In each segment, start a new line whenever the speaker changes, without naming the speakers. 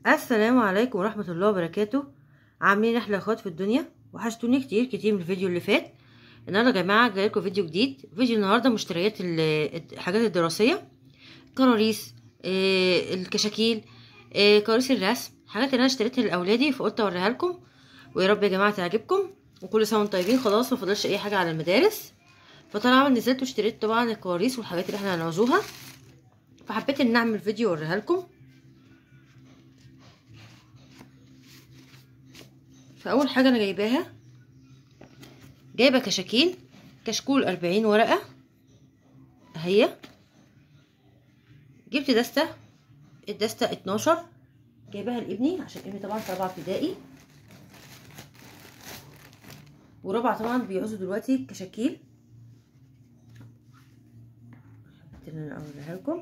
السلام عليكم ورحمة الله وبركاته عاملين احلى اخوات في الدنيا وحشتوني كتير كتير من الفيديو اللي فات النهارده يا جماعة جاي لكم فيديو جديد فيديو النهارده مشتريات ال- الحاجات الدراسية كراريس آه، الكشاكيل آه، كراريس الرسم حاجات اللي انا اشتريتها لاولادي فقلت اوريها لكم ويا رب يا جماعة تعجبكم وكل سنة وانتم طيبين خلاص ما فاضلش اي حاجة على المدارس فطبعا نزلت واشتريت طبعا الكراريس والحاجات اللي احنا هنعوزوها فحبيت ان اعمل فيديو اوريها لكم فاول حاجه انا جايباها جايبه كشاكيل كشكول أربعين ورقه اهي جبت دسته الدسته اتناشر جايباها لابني عشان ابني طبعا في رابعه ابتدائي ورابعه طبعا بيعوزوا دلوقتي كشاكيل حبيت ان انا اوريها لكم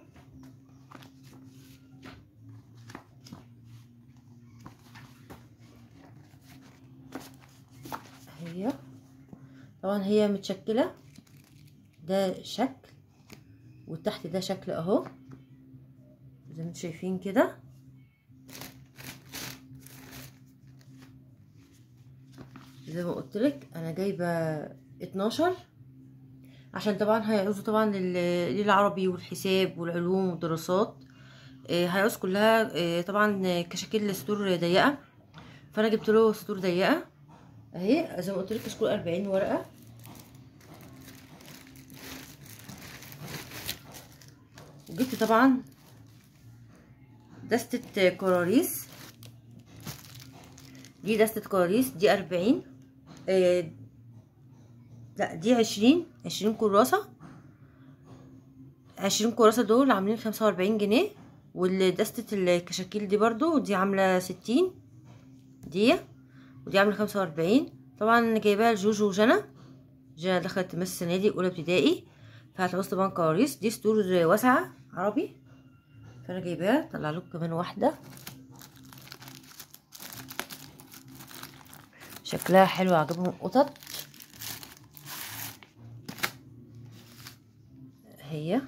هي طبعا هي متشكلة ده شكل والتحت ده شكل اهو زي ما انتم شايفين كده زي ما قلت لك انا جايبه 12 عشان طبعا هيعوزوا طبعا للعربي والحساب والعلوم والدراسات هيعوز كلها طبعا كشاكيل سطور ضيقه فانا جبت له سطور ضيقه اهي زي ما قلت لك كشكول 40 ورقه وجبت طبعا دستة كراريس دي دستة كراريس دي 40 آه لا دي 20 20 كراسة 20 كراسة دول عاملين 45 جنيه والدستة الكشاكيل دي برضو دي عاملة 60 دي ودي عامله خمسة وأربعين طبعا جايباها لجوجو وجنى جنى دخلت تمس السنه دي اولى ابتدائي فهتعوز طبعا كواريس دي سطور واسعه عربي فانا جايباها طلع لكم كمان واحده شكلها حلو عجبهم قطط هي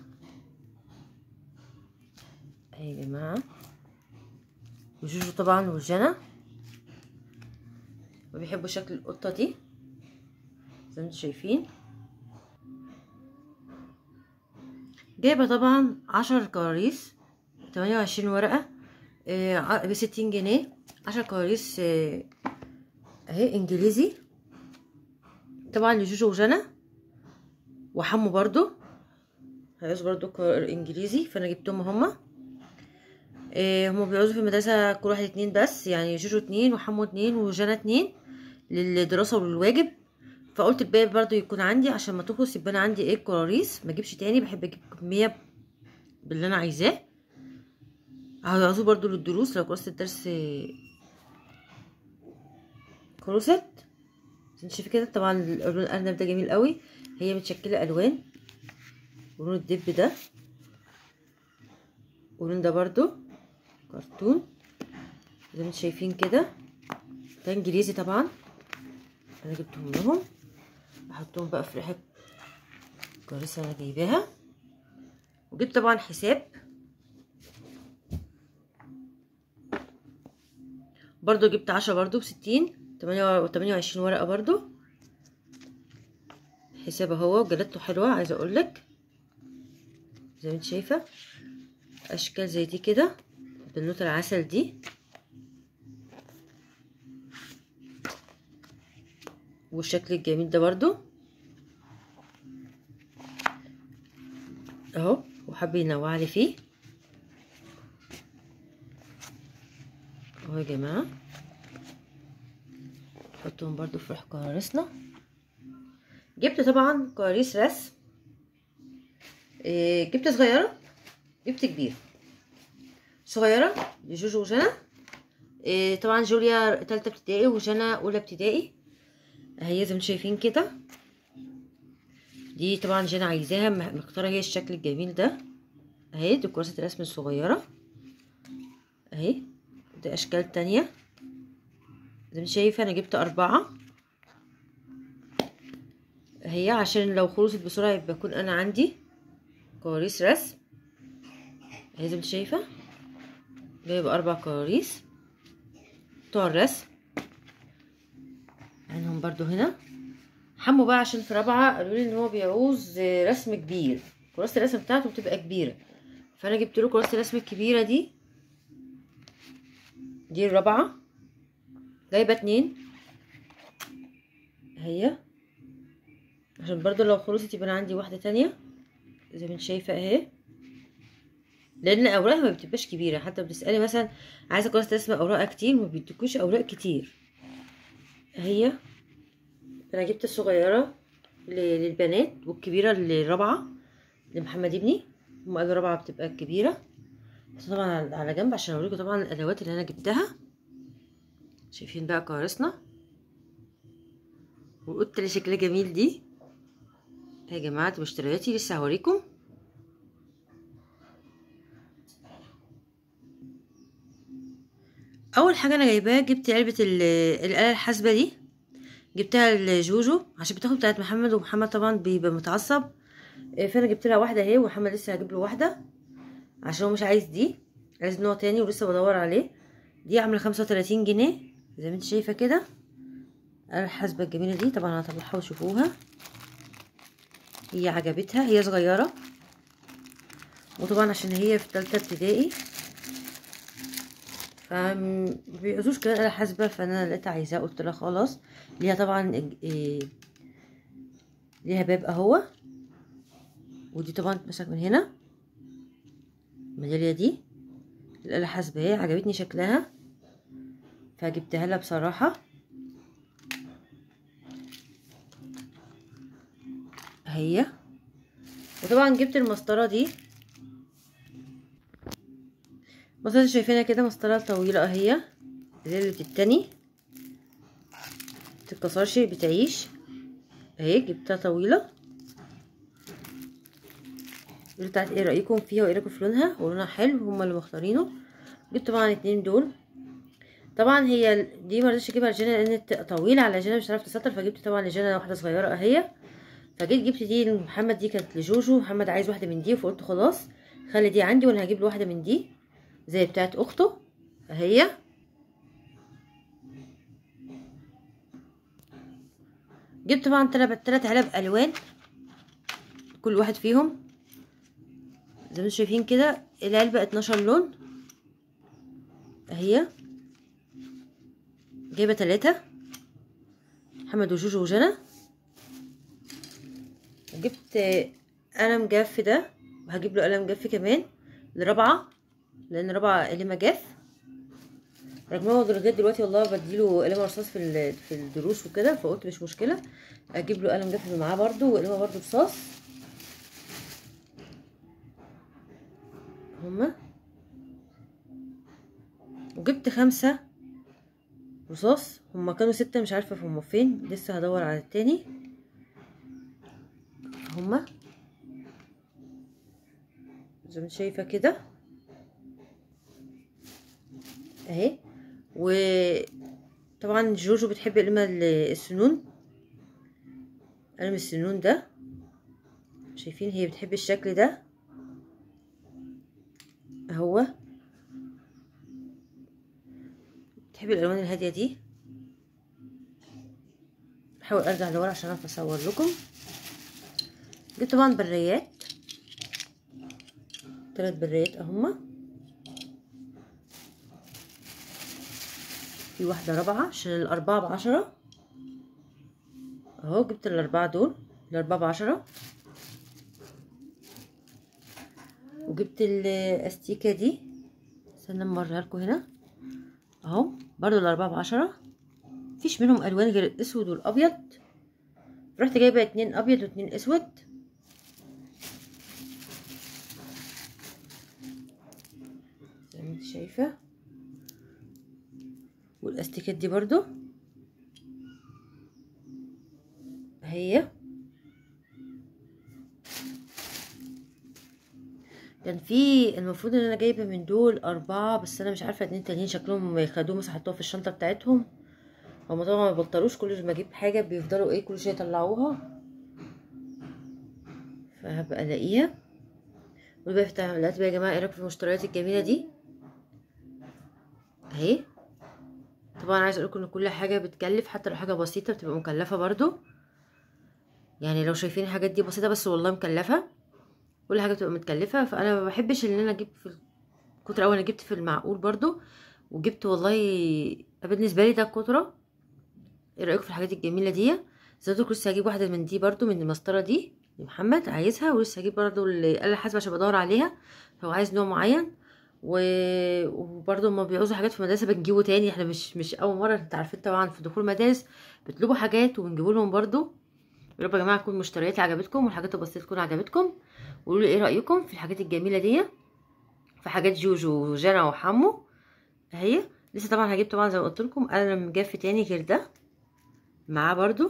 اهي يا جماعه وجوجو طبعا وجنى وبيحبوا شكل القطه دي زي ما انتم شايفين جايبه طبعا عشر كواريس تمانية وعشرين ورقه آه بستين جنيه عشر كواريس آه اهي انجليزي طبعا لجوجو وجنى وحمو برضو هيعوز برضو انجليزي فانا جبتهم هما آه هما بيعوزوا في المدرسة كل واحد اتنين بس يعني جوجو اتنين وحمو اتنين وجنى اتنين للدراسة وللواجب فقلت الباقي برضو يكون عندي عشان ما تخلص يبقى انا عندي ايه كراريس ما اجيبش تاني بحب اجيب كمية باللي انا عايزاه هيعوزوه برضو للدروس لو كراسة الدرس كروست انت شايفه كده طبعا اللون الارنب ده جميل قوي هي متشكله الوان ولون الدب ده واللون ده برضو كرتون زي ما انتم شايفين كده ده انجليزي طبعا انا جبتهم لهم احطهم بقى في ريحه كراسه انا جايباها وجبت طبعا حساب برضو جبت عشرة برضو بستين تمانية وعشرين ورقة برضو حساب اهو جلدته حلوة عايزة اقولك زي ما انت شايفة اشكال زي دي كده بالنوت العسل دي والشكل الجميل ده برضو اهو وحب ينوع لي فيه اهو يا جماعه نحطهم برضو في ريح كراريسنا جبت طبعا كراريس رسم إيه جبت صغيره جبت كبير صغيره لجوجو وجنى إيه طبعا جوليا تالتة ابتدائي وجنى اولى ابتدائي اهي زي ما شايفين كده دي طبعا جنى عايزاها مختاره هي الشكل الجميل ده اهي دي كراسه الرسم الصغيره اهي دي اشكال تانية زي ما شايفه انا جبت اربعة هي عشان لو خلصت بسرعه يبقى يكون انا عندي كواريس رسم اهي زي ما انت شايفه جايبه اربع كواريس بتوع الرسم عينهم برضو هنا حمو بقى عشان في رابعة قالوا لي ان هو بيعوز رسم كبير كراسة الرسم بتاعته بتبقى كبيرة فانا جبت له كراسة الرسم الكبيرة دي دي الرابعة جايبة اتنين هي عشان برضو لو خلصت يبقى انا عندي واحدة تانية زي ما انت شايفة اهي لان اوراقها ما بتبقاش كبيرة حتى بتسألي مثلا عايزة كراسة رسم اوراقها كتير ما بيديكوش اوراق كتير هي انا جبت الصغيرة للبنات والكبيرة للرابعة لمحمد ابني هما قالوا الرابعة بتبقى الكبيرة بس طبعا على جنب عشان اوريكم طبعا الادوات اللي انا جبتها شايفين بقى كراسنا والقطة اللي شكلها جميل دي يا جماعة مشترياتي لسه هوريكم اول حاجة انا جايباها جبت علبة الآلة الحاسبة دي جبتها لجوجو عشان بتاخد بتاعت محمد ومحمد طبعا بيبقى متعصب فانا جبت لها واحدة اهي ومحمد لسه هجيب له واحدة عشان هو مش عايز دي عايز نوع تاني ولسه بدور عليه دي عاملة خمسة وتلاتين جنيه زي ما انت شايفة كده الآلة الحاسبة الجميلة دي طبعا هطلعها وشوفوها هي عجبتها هي صغيرة وطبعا عشان هي في تالتة ابتدائي فمبيعوزوش كده آلة حاسبة فانا لقيتها عايزاه قلت لها خلاص ليها طبعا إيه ليها باب اهو ودي طبعا تمسك من هنا الميدالية دي الآلة الحاسبة هي عجبتني شكلها فجبتها لها بصراحة هي وطبعا جبت المسطرة دي المسطرة شايفينها كده مسطرة طويلة اهي زي اللي بتتني متتكسرش بتعيش اهي جبتها طويلة قولوا بتاعت ايه رأيكم فيها وايه رأيكم في لونها ولونها حلو هما اللي مختارينه جبت طبعا اتنين دول طبعا هي دي مرضتش اجيبها لجنى لان طويلة على جنى مش هتعرف تسطر فجبت طبعا لجنى واحدة صغيرة اهي فجيت جبت دي لمحمد دي كانت لجوجو محمد عايز واحده من دي فقلت خلاص خلي دي عندي وانا هجيب له واحده من دي زي بتاعت اخته اهي جبت طبعا تلات علب الوان كل واحد فيهم زي ما انتم شايفين كده العلبه 12 لون اهي جايبه تلاتة محمد وجوجو وجنى وجبت قلم جاف ده وهجيب له قلم جاف كمان لرابعه لان رابعه قلمه جاف رغم هو لغايه دلوقتي والله بديله قلم رصاص في في الدروس وكده فقلت مش مشكله اجيب له قلم جاف معاه برده وقلمه برده رصاص هما وجبت خمسة رصاص هما كانوا ستة مش عارفة هما فين لسه هدور على التاني هما زي ما شايفة كده اهي وطبعا جوجو بتحب قلم السنون قلم السنون ده شايفين هي بتحب الشكل ده اهو بتحب الالوان الهاديه دي بحاول ارجع لورا عشان اعرف اصور لكم دي طبعا بريات ثلاث بريات اهما في واحدة رابعة عشان الأربعة بعشرة اهو جبت الأربعة دول الأربعة بعشرة وجبت الأستيكة دي استنى نوريها لكم هنا اهو برضو الأربعة بعشرة مفيش منهم ألوان غير الأسود والأبيض رحت جايبة اتنين أبيض واتنين أسود زي ما انت شايفة والاستيكات دي برضو هي كان في المفروض ان انا جايبه من دول اربعه بس انا مش عارفه اتنين تانيين شكلهم خدوهم بس حطوها في الشنطه بتاعتهم هما طبعا ما بيبطلوش كل ما اجيب حاجه بيفضلوا ايه كل شويه يطلعوها فهبقى الاقيها والباقي بتاع دلوقتي بقى يا جماعه ايه رايكم في المشتريات الجميله دي اهي طبعا عايز اقول لكم ان كل حاجه بتكلف حتى لو حاجه بسيطه بتبقى مكلفه برضو يعني لو شايفين الحاجات دي بسيطه بس والله مكلفه كل حاجه بتبقى متكلفه فانا ما بحبش ان انا اجيب في الكتره اول انا جبت في المعقول برضو وجبت والله بالنسبه لي ده الكتره ايه رايكم في الحاجات الجميله دي زودك لسه هجيب واحده من دي برضو من المسطره دي محمد عايزها ولسه هجيب برضو الاله حاسبه عشان بدور عليها لو عايز نوع معين و... وبرضه لما بيعوزوا حاجات في المدرسه بنجيبه تاني احنا مش مش اول مره انت عارفين طبعا في دخول مدارس بيطلبوا حاجات وبنجيب لهم برضه يا رب يا جماعه تكون مشترياتي عجبتكم والحاجات البسيطه تكون عجبتكم وقولوا لي ايه رايكم في الحاجات الجميله دي في حاجات جوجو وجانا وحمو اهي لسه طبعا هجيب طبعا زي ما قلت لكم انا مجف تاني غير ده معاه برضو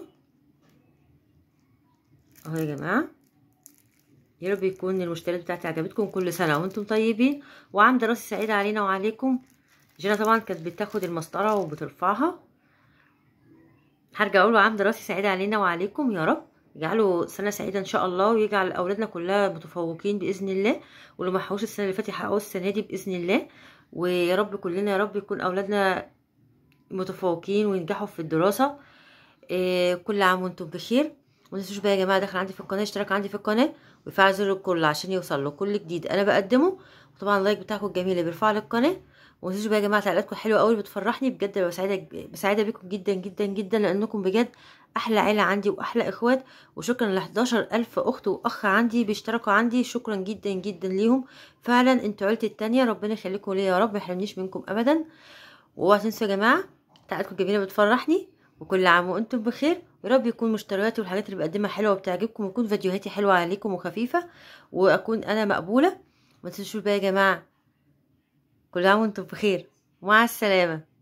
اهو يا جماعه يا رب يكون المشتريات بتاعتي عجبتكم كل سنه وانتم طيبين وعام دراسي سعيد علينا وعليكم جينا طبعا كانت بتاخد المسطره وبترفعها هرجع اقول عام دراسي سعيد علينا وعليكم يا رب يجعله سنه سعيده ان شاء الله ويجعل اولادنا كلها متفوقين باذن الله واللي ما حققوش السنه اللي فاتت يحققوا السنه دي باذن الله ويا رب كلنا يا رب يكون اولادنا متفوقين وينجحوا في الدراسه إيه كل عام وانتم بخير وما تنسوش بقى يا جماعه داخل عندي في القناه اشتراك عندي في القناه وفعل زر الكل عشان يوصل له كل جديد انا بقدمه وطبعا اللايك بتاعكم الجميل اللي بيرفع لي القناه وما تنسوش بقى يا جماعه تعليقاتكم حلوه قوي بتفرحني بجد ببقى سعيده سعيده بيكم جدا جدا جدا لانكم بجد احلى عيله عندي واحلى اخوات وشكرا ل 11000 اخت واخ عندي بيشتركوا عندي شكرا جدا جدا ليهم فعلا انتوا عيلتي التانية ربنا يخليكم ليا يا رب ما يحرمنيش منكم ابدا واوعوا تنسوا يا جماعه تعليقاتكم الجميله بتفرحني وكل عام وانتم بخير يا رب يكون مشترياتي والحاجات اللي بقدمها حلوه وبتعجبكم ويكون فيديوهاتي حلوه عليكم وخفيفه واكون انا مقبوله ما تنسوش بقى يا جماعه كل عام وانتم بخير مع السلامه